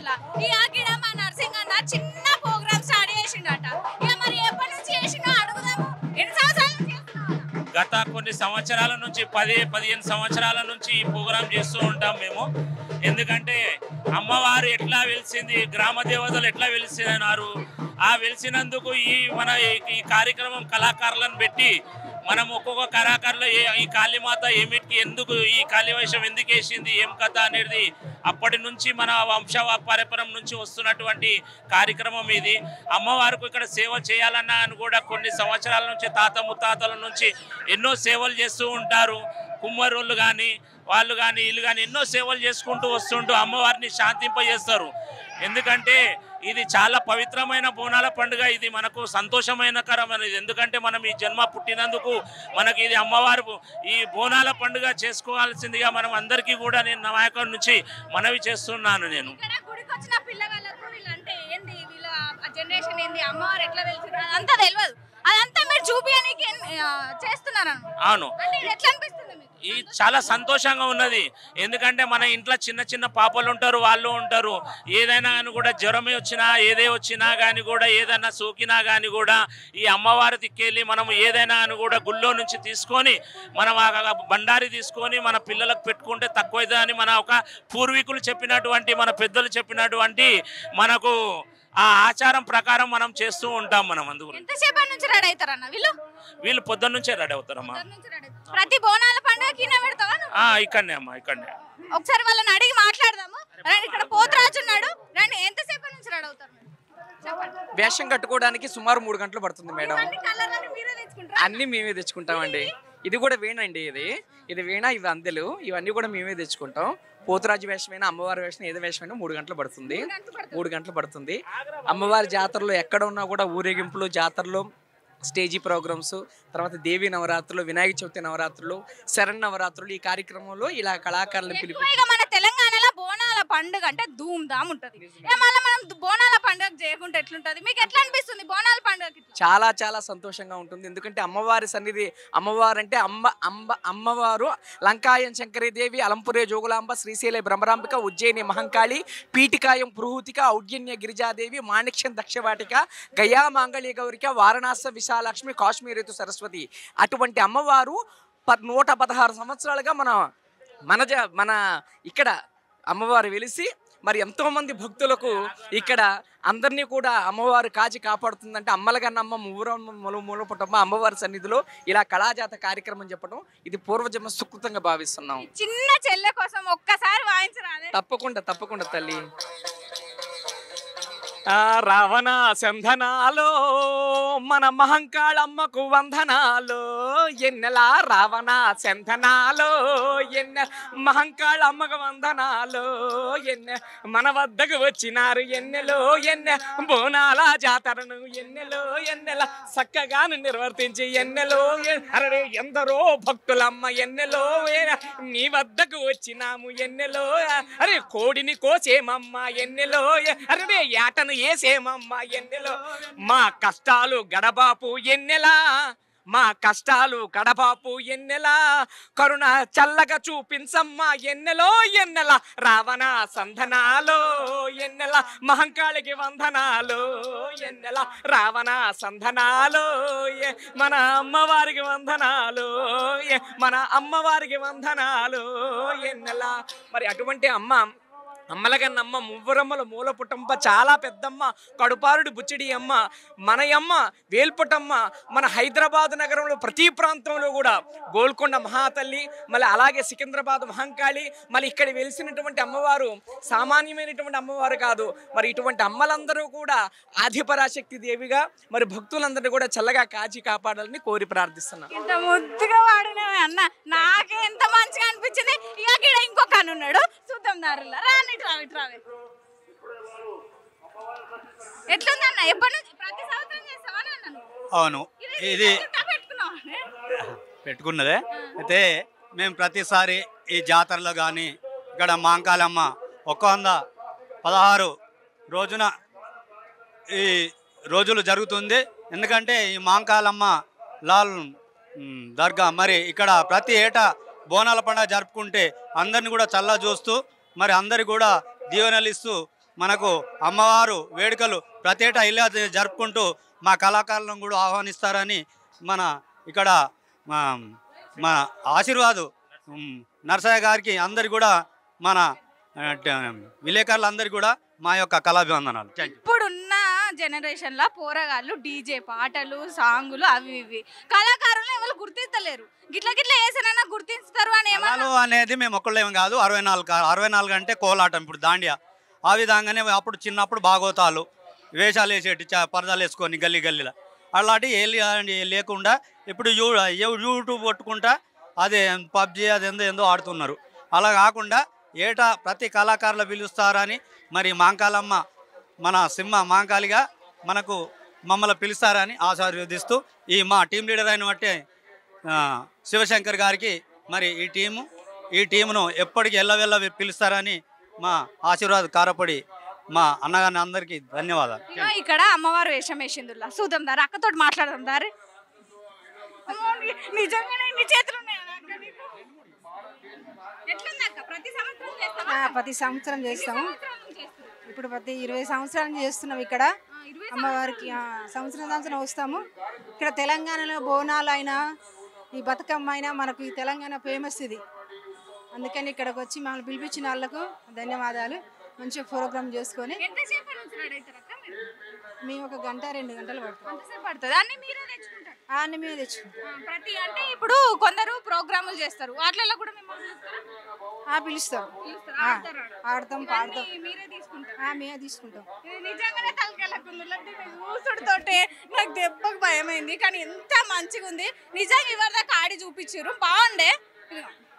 జాతరలో ఇక గిడ మా నర్సింగ్ అన్న చిన్న ప్రోగ్రామ్ స్టార్ట్ చేసిండట ఇక మరి ఎప్పటి నుంచి చేసిండో అడుగుదాము ఎన్ని సంవత్సరాల నుంచి చేస్తున్నావు గత కొన్ని సంవత్సరాల నుంచి పది పదిహేను సంవత్సరాల నుంచి ఈ ప్రోగ్రాం చేస్తూ ఉంటాం మేము ఎందుకంటే అమ్మవారు ఎట్లా వెలిసింది గ్రామ దేవతలు ఎట్లా వెలిసినారు ఆ వెలిసినందుకు ఈ మన ఈ- ఈ కార్యక్రమం కళాకారులను పెట్టి మనం ఒక్కొక్క కళాకారులు ఏ- ఈ కాళీమాత ఏమిటికి ఎందుకు ఈ కాళీవేషం ఎందుకు వేసింది ఏం కథ అనేది అప్పటి నుంచి మన వంశ పరంపరం నుంచి వస్తున్నటువంటి కార్యక్రమం ఇది అమ్మవారికి ఇక్కడ సేవ చేయాలన్నా అని కూడా కొన్ని సంవత్సరాల నుంచి తాత ముత్తాతల నుంచి ఎన్నో సేవలు చేస్తూ ఉంటారు కుమ్మరోళ్ళు కానీ వాళ్ళు కానీ వీళ్ళు కానీ ఎన్నో సేవలు చేసుకుంటూ వస్తుంటూ అమ్మవారిని శాంతింపజేస్తారు ఎందుకంటే ఇది చాలా పవిత్రమైన బోనాల పండుగ ఇది మనకు సంతోషమైనకరమైనది ఎందుకంటే మనం ఈ జన్మ పుట్టినందుకు మనకి ఇది అమ్మవారు ఈ బోనాల పండుగ చేసుకోవాల్సిందిగా మనం అందరికీ కూడా నేను నా నాయకుడి నుంచి మనవి చేస్తున్నాను నేను ఇక్కడ గుడికి వచ్చిన పిల్లగాళ్ళకు వీళ్ళంటే ఏంది వీళ్ళ జనరేషన్ ఏంది అమ్మవారు ఎట్లా వెళ్తున్నారు అదంతా తెలియదు అదంతా మీరు చూపించడానికి చేస్తున్నారు అవును అంటే ఇది ఎట్లా అనిపిస్తుంది మీకు ఈ చాలా సంతోషంగా ఉన్నది ఎందుకంటే మన ఇంట్లో చిన్న చిన్న పాపలు ఉంటారు వాళ్ళు ఉంటారు ఏదైనా కానీ కూడా జ్వరమే వచ్చినా ఏదే వచ్చినా కానీ కూడా ఏదైనా సోకినా కానీ కూడా ఈ అమ్మవారి దిక్కెళ్ళి మనం ఏదైనా అని కూడా గుళ్ళో నుంచి తీసుకొని మనం ఆ బండారి తీసుకొని మన పిల్లలకు పెట్టుకుంటే తక్కువైతే అని మన ఒక పూర్వీకులు చెప్పినటువంటి మన పెద్దలు చెప్పినటువంటి మనకు ఆ ఆచారం ప్రకారం మనం చేస్తూ ఉంటాం మనం అందుకు ఎంతసేపటి నుంచి రెడీ అవుతారన్న వీళ్ళు వీళ్ళు పొద్దున్న నుంచే రెడీ అవుతారమ్మా పొద్దున్న నుంచి రెడీ అవుతారు. ప్రతి బోనాల పండుగకి ఈయన పెడతావా నువ్వు? ఆ, ఇక్కడనే అమ్మా ఇక్కడనే ఒకసారి వాళ్ళని అడిగి మాట్లాడదాము రండి ఇక్కడ పోతరాజు ఉన్నాడు రండి ఎంతసేపటి నుంచి రెడీ అవుతారు మీరు? చెప్పండి వేషం కట్టుకోవడానికి సుమారు మూడు గంటలు పడుతుంది మేడం ఇవన్నీ కలర్లన్నీ మీరే తెచ్చుకుంటారా అన్ని మేమే తెచ్చుకుంటామండి ఇది కూడా వీణ అండి ఇది ఇది వీణ ఇవి అందెలు ఇవన్నీ కూడా మేమే తెచ్చుకుంటాం పోతురాజు వేషమైనా అమ్మవారి వేషం ఏదో వేషమైనా మూడు గంటలు పడుతుంది మూడు గంటలు పడుతుంది అమ్మవారి జాతరలో ఎక్కడ ఉన్నా కూడా ఊరేగింపులు జాతరలు స్టేజీ ప్రోగ్రామ్స్ తర్వాత దేవి నవరాత్రులు వినాయక చవితి నవరాత్రులు శరణ్ నవరాత్రులు ఈ కార్యక్రమంలో ఇలా కళాకారులను పిలిపి ఎక్కువగా మన తెలంగాణలో బోనాల పండుగ అంటే ధూమ్ ధామ్ ఉంటది ఏ మళ్ళీ మనం బోనాల పండుగ చేయకుంటే ఎట్లుంటది మీకు ఎట్లా అనిపిస్తుంది బోనాల పండుగకి చాలా చాలా సంతోషంగా ఉంటుంది ఎందుకంటే అమ్మవారి సన్నిధి అమ్మవారు అంటే అమ్మ అమ్మ అమ్మవారు లంకాయం శంకరీదేవి అలంపురే జోగులాంబ శ్రీశైల భ్రమరాంబిక ఉజ్జయిని మహంకాళి పీఠికాయం పురుహూతిక ఔడ్యన్య గిరిజాదేవి మాణిక్యం దక్షవాటిక గయా మాంగళ్య గౌరిక వారణాస విశాలక్ష్మి కాశ్మీరేతు సరస్వతి అటువంటి అమ్మవారు ప నూట పదహారు సంవత్సరాలుగా మన మన జ మన ఇక్కడ అమ్మవారు వెలిసి మరి ఎంతో మంది భక్తులకు ఇక్కడ అందరినీ కూడా అమ్మవారు కాచి కాపాడుతుందంటే అమ్మలగన్నమ్మ మూరమ్మ మూల మూలపుటమ్మ అమ్మవారి సన్నిధిలో ఇలా కళాజాత కార్యక్రమం చెప్పడం ఇది పూర్వజన్మ సుకృతంగా భావిస్తున్నాం చిన్న చెల్లె కోసం ఒక్కసారి వాయించరాదే తప్పకుండా తప్పకుండా తల్లి ఆ రావణ సంధనాలో మన మహంకాళమ్మకు వందనాలు ఎన్నెల రావణ సంధనాలో ఎన్నె మహంకాళమ్మకు వందనాలు ఎన్నె మన వద్దకు వచ్చినారు ఎన్నెలో ఎన్నె బోనాల జాతరను ఎన్నెలో ఎన్నెల చక్కగాను నిర్వర్తించి ఎన్నెలో ఎ- అరే ఎందరో భక్తులమ్మ ఎన్నెలో ఏ- నీ వద్దకు వచ్చినాము ఎన్నెలో అరే కోడిని కోసేమమ్మ ఎన్నెలో ఎ- అరే ఏటను వేసేమమ్మ ఎన్నెలో మా కష్టాలు గడబాపు ఎన్నెలా మా కష్టాలు గడబాపు ఎన్నెలా కరుణ చల్లగా చూపించమ్మ ఎన్నెలో ఎన్నెల రావణ సంధనాలో ఎన్నెల మహంకాళికి వందనాలు ఎన్నెల రావణ సంధనాలు ఎ- మన అమ్మవారికి వందనాలు ఎ- మన అమ్మవారికి వందనాలు ఎన్నెల మరి అటువంటి అమ్మ అమ్మలగన్నమ్మ మువ్వరమ్మల మూల పుట్టమ్మ చాలా పెద్దమ్మ కడుపారుడి బుచ్చిడి అమ్మ మనయమ్మ వేల్పుటమ్మ మన హైదరాబాద్ నగరంలో ప్రతి ప్రాంతంలో కూడా గోల్కొండ మహాతల్లి మళ్ళీ అలాగే సికింద్రాబాద్ మహంకాళి మళ్ళీ ఇక్కడ వెలిసినటువంటి అమ్మవారు సామాన్యమైనటువంటి అమ్మవారు కాదు మరి ఇటువంటి అమ్మలందరూ కూడా ఆదిపరాశక్తి దేవిగా మరి భక్తులందరినీ కూడా చల్లగా కాచి కాపాడాలని కోరి ప్రార్థిస్తున్నాను ఇంత ముద్దుగా వాడినవే అన్న నాకే ఎంత మంచిగా అనిపించింది ఇక ఇక్కడ ఇంకొక అన్న ఉన్నాడు చూద్దాం దారిలో రాని ట్రావే ట్రావే ఎట్లుందన్న ఎప్పటి నుంచి ప్రతి సంవత్సరం చేస్తావా నాన్న నువ్వు? అవును ఇది చుట్టా పెట్టుకున్నావా? పెట్టుకున్నదే అయితే మేము ప్రతిసారి ఈ జాతరలో కానీ ఇక్కడ మాంకాలమ్మ ఒక్క వంద పదహారు రోజున ఈ రోజులు జరుగుతుంది ఎందుకంటే ఈ మాంకాలమ్మ లాల్ మ్, దర్గా మరి ఇక్కడ ప్రతి ఏటా బోనాల పండుగ జరుపుకుంటే అందరిని కూడా చల్ల చూస్తూ మరి అందరికి కూడా దీవెనలు ఇస్తూ మనకు అమ్మవారు వేడుకలు ప్రతి ఏటా ఇలా జరుపుకుంటూ మా కళాకారులను కూడా ఆహ్వానిస్తారని మన ఇక్కడ మా మన ఆశీర్వాదు ఉమ్, నరసయ్య గారికి అందరికి కూడా మన ఆ, ట- విలేకరులందరికీ కూడా మా యొక్క కళాభివందనాలు థ్యాంక్ యూ ఇప్పుడున్న జనరేషన్ లో పోరగాళ్ళు డీజే పాటలు సాంగులు అవి ఇవి కళాకారులు ఎవరు గుర్తిస్తలేరు గిట్ల గిట్ల వేసినైనా గుర్తిస్తారు అని ఏమన్నా కళలు అనేది మేము ఒక్కళ్ళేం కాదు అరవై నాలుగు కా- అరవై నాలుగు అంటే కోలాటం ఇప్పుడు దాండియా ఆ విధంగానే అప్పుడు చిన్నప్పుడు బాగోతాలు వేషాలు వేసేటి చ- పరదాలు వేసుకొని గల్లీ గల్లీలో అలాంటివి ఏ లే- లేకుండా ఇప్పుడు యూ యూ- యూట్యూబ్ కొట్టుకుంటా అదే పబ్జి అది ఏందో ఏందో ఆడుతున్నారు అలా కాకుండా ఏటా ప్రతి కళాకారులు పిలుస్తారని మరి మాంకాలమ్మ మన సింహ మాంకాలిగా మనకు మమ్మల్ని పిలుస్తారని ఆశీర్వదిస్తూ ఈ మా టీం లీడర్ అయిన బట్టి ఆ, శివశంకర్ గారికి మరి ఈ టీము ఈ టీమును ఎప్పటికీ ఎల్లవెల్ల పిలుస్తారని మా ఆశీర్వాద కారపడి మా అన్నగారిని అందరికీ ధన్యవాదాలు ఇగో ఇక్కడ అమ్మవారు వేషం వేసిందుల్లా చూద్దాం దారి అక్కతోటి మాట్లాడదాం దారి అమ్మో, ని- నిజంగానే ఇన్ని చేతులు ఉన్నాయా అక్క నీకు? ఎట్లుంది అక్క? ప్రతి సంవత్సరం చేస్తావా? ఆ, ప్రతి సంవత్సరం చేస్తాము సంవత్సరాల నుంచి చేస్తున్నావా? ఇప్పుడు ప్రతి ఇరవై సంవత్సరాల నుంచి చేస్తున్నాం ఇక్కడ ఆ, ఇరవై అమ్మవారికి ఆ, సంవత్సరం సంవత్సరం వస్తాము ఇక్కడ తెలంగాణలో బోనాలు అయినా ఈ బతుకమ్మ అయినా మనకు ఈ తెలంగాణ ఫేమస్ ఇది అందుకని ఇక్కడికి వచ్చి మమ్మల్ని పిలిపించిన వాళ్ళకు ధన్యవాదాలు మంచిగా ప్రోగ్రామ్ చేసుకొని ఎంతసేపు నుంచి రెడీ అవుతారు అక్క మీరు? మేము ఒక గంట రెండు గంటలు పడతాం ఎంతసేపు పడుతుంది అన్ని మీరే తెచ్చుకుంటారు ఆ అన్ని మేము తెచ్చుకుంటాం ఆ, ప్రతి అంటే ఇప్పుడు కొందరు ప్రోగ్రాములు చేస్తారు వాటిలలో కూడా మిమ్మల్ని పిలుస్తారా? ఆ పిలుస్తాం పిలుస్తారా? ఆ, ఆడతారా? ఆడతాం పాడతాం ఇవన్నీ మీరే తీసుకుంటారు ఆ, మేమే తీసుకుంటాం ఇది నిజంగానే తలకెళ్ళకుంది చూసుడుతోటే నాకు దెబ్బకు భయమైంది కానీ ఎంత మంచిగా ఉంది నిజంగా ఇవరి దాకా ఆడి చూపించారు బాగుండే ఇదిగో.